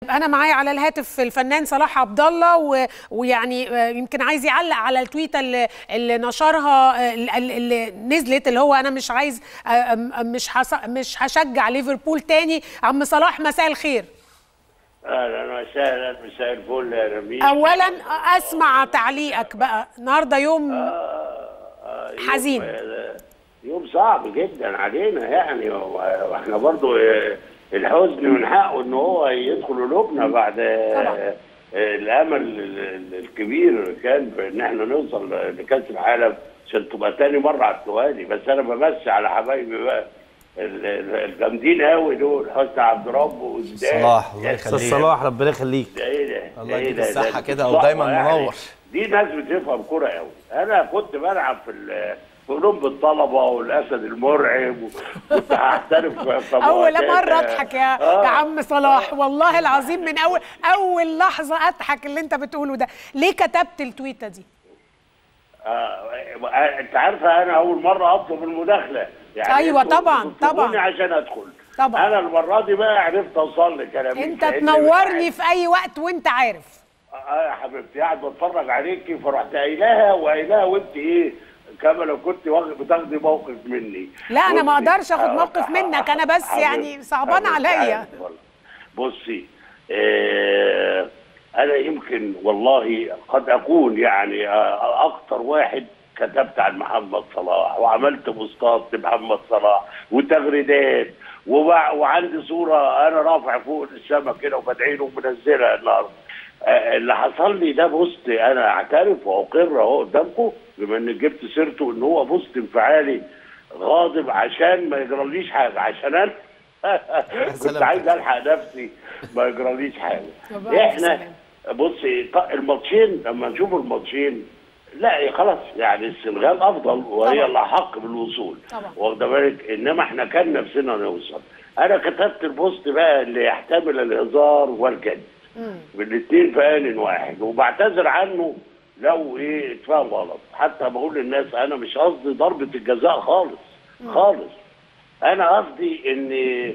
طيب انا معايا على الهاتف الفنان صلاح عبد الله و... ويعني آه، يمكن عايز يعلق على التويته اللي, اللي نشرها آه، اللي اللي نزلت اللي هو انا مش عايز آه، آه، مش حس... مش هشجع ليفربول تاني عم صلاح مساء الخير اهلا وسهلا مساء الفل يا رميس اولا اسمع تعليقك بقى النهارده يوم آه، يوم- حزين. آه، يوم صعب جدا علينا يعني واحنا برضو آه، الحزن من حقه ان هو يدخل قلوبنا بعد آه، طبعا. آه، الامل ال- ال- الكبير كان في ان احنا نوصل لكاس العالم عشان تبقى تاني مره على التوالي بس انا بمسي على حبايبي بقى ال- ال- الجامدين قوي دول حسني عبد رب وزيدان صلاح الله يا يخليك استاذ صلاح ربنا يخليك ده ايه ده؟ الله ده إيه يديك ده؟ الصحة ده كده الصحبة ودايما يعني. منور. دي ناس بتفهم كوره قوي انا كنت بلعب في ال- في اولمب الطلبه والاسد المرعب وكنت هحترف في في اول مواجهات- مره اضحك يا آه. يا عم صلاح والله العظيم من اول اول لحظه اضحك اللي انت بتقوله ده ليه كتبت التويته دي آه، انت عارفه انا اول مره اطلب المداخله يعني أيوة انتوا طبعاً، بتطلبوني طبعاً. عشان ادخل طبعاً. انا المره دي بقى عرفت اوصل لكلامي انت تنورني في اي وقت وانت عارف اه يا حبيبتي قاعد بتفرج عليكي فرحت قايلاها وقايلاها وانت ايه كما لو كنت واخد بتاخدي موقف مني لا، أنا ما بصي، أقدرش آخد آه، موقف منك، أنا بس حبيبتي، يعني صعبان حبيبتي، عليا. عارف والله. بصي آه انا يمكن والله قد اكون يعني آه اكتر واحد كتبت عن محمد صلاح وعملت بوستات لمحمد صلاح وتغريدات وبع- وعندي صوره انا رافع فوق السما كده وبدعي له ومنزلها النهارده آه، اللي حصل لي ده بوست انا اعترف واقر اهو قدامكم بما ان جبت سيرته ان هو بوست انفعالي غاضب عشان ما يجراليش حاجه عشان انا كنت سلامتك. عايز الحق نفسي ما يجراليش حاجه طب ألف احنا سلامة. بصي ط- الماتشين لما نشوف الماتشين لا خلاص يعني السنغال افضل وهي طبعا. اللي احق بالوصول طبعا. واخده بالك انما احنا كان نفسنا نوصل انا كتبت البوست بقى اللي يحتمل الهزار والجد بالاثنين في ان واحد وبعتذر عنه لو ايه اتفهم غلط حتى بقول للناس انا مش قصدي ضربه الجزاء خالص خالص انا قصدي ان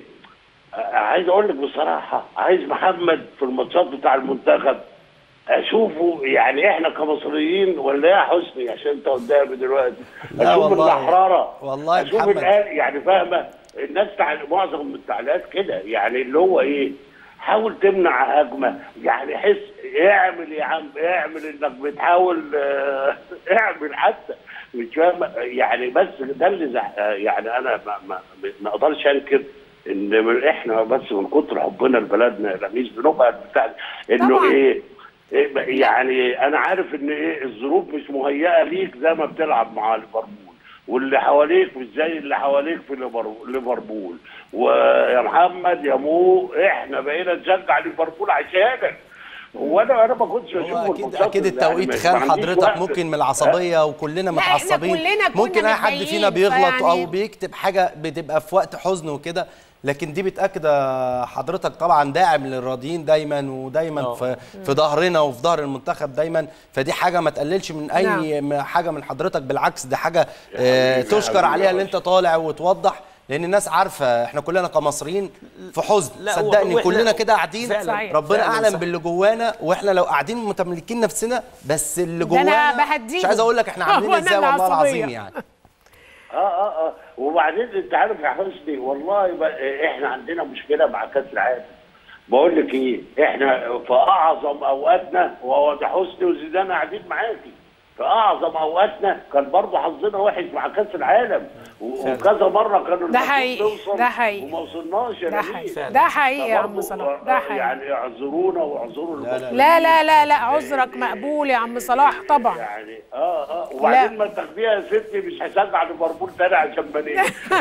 عايز اقول لك بصراحه عايز محمد في الماتشات بتاع المنتخب اشوفه يعني احنا كمصريين ولا يا حسني عشان انت قدامي دلوقتي لا اشوف والله. الاحراره والله اشوف محمد. الآن يعني فاهمه الناس تع... معظم التعليقات كده يعني اللي هو ايه حاول تمنع هجمه يعني حس اعمل يا عم اعمل انك بتحاول آه، اعمل حتى مش فاهم يعني بس ده اللي زع... آه، يعني انا ما ما ما اقدرش انكر ان من احنا بس من كتر حبنا لبلدنا يا رميس بنبقى بتاع انه طبعاً. ايه إيه يعني انا عارف ان ايه الظروف مش مهيئه ليك زي ما بتلعب مع ليفربول واللي حواليك مش زي اللي حواليك في ليفر- ليفربول ويا محمد يا مو احنا بقينا نشجع ليفربول عشانك وانا انا ما كنتش اشوف هو اكيد الماتشات اكيد اللي التوقيت يعني خان ما عنديش حضرتك وقت. ممكن من العصبيه وكلنا لا، إحنا متعصبين كلنا كنا ممكن اي حد متضايقين، فينا بيغلط فيعني- او بيكتب حاجه بتبقى في وقت حزن وكده لكن دي بتاكد يا حضرتك طبعا داعم للراضيين دايما ودايما في في ظهرنا وفي ظهر المنتخب دايما فدي حاجه ما تقللش من اي م- حاجه من حضرتك بالعكس دي حاجه آه، حبيبي، يا تشكر حبيبي عليها يا اللي انت طالع وتوضح لان الناس عارفه احنا كلنا كمصريين في حزن لا، هو- صدقني وإحنا- كلنا كده قاعدين فعلاً، صحيح. ربنا فعلاً اعلم صح. باللي جوانا واحنا لو قاعدين متملكين نفسنا بس اللي ده أنا جوانا بهديهم. مش عايز اقول لك احنا عاملين هو أنا ازاي والله العصبية. العظيم يعني اه اه اه وبعدين انت عارف يا حسني والله بقى احنا عندنا مشكله مع كاس العالم بقول لك ايه احنا في اعظم اوقاتنا وهو ده حسني وزيدان قاعدين معاكي في اعظم اوقاتنا كان برضه حظنا وحش مع كاس العالم و- وكذا مره كانوا ده المفروض حقيقي، نوصل ده حقيقي. وما وصلناش يا ده نبيل. حقيقي ده حقيقي يا عم برضه، صلاح ده آه، حقيقي يعني اعذرونا واعذروا المصريين. لا لا لا لا عذرك مقبول يا عم صلاح طبعا يعني اه اه وبعدين ما تاخديها يا ستي مش هشجع ليفربول تاني عشان ماني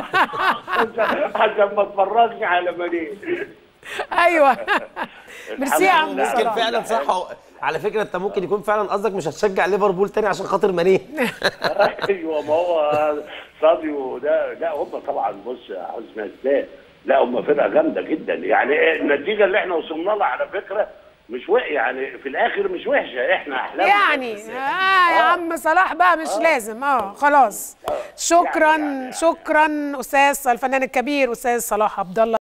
عشان عشان ما اتفرجش على ماني ايوه ميرسي يا عم الحمد لله. يمكن صلاح فعلا صح هو- على فكره انت ممكن يكون فعلا قصدك مش هتشجع ليفربول تاني عشان خاطر ماني ايوه ما هو صاديو ده لا هم طبعا بص يا حسن ازاي لا هم فرقه جامده جدا يعني النتيجه اللي احنا وصلنا لها على فكره مش وح يعني في الاخر مش وحشه احنا احلام يعني اه يا عم صلاح بقى مش لازم اه خلاص شكرا يعني- شكرا استاذ الفنان الكبير استاذ صلاح عبد الله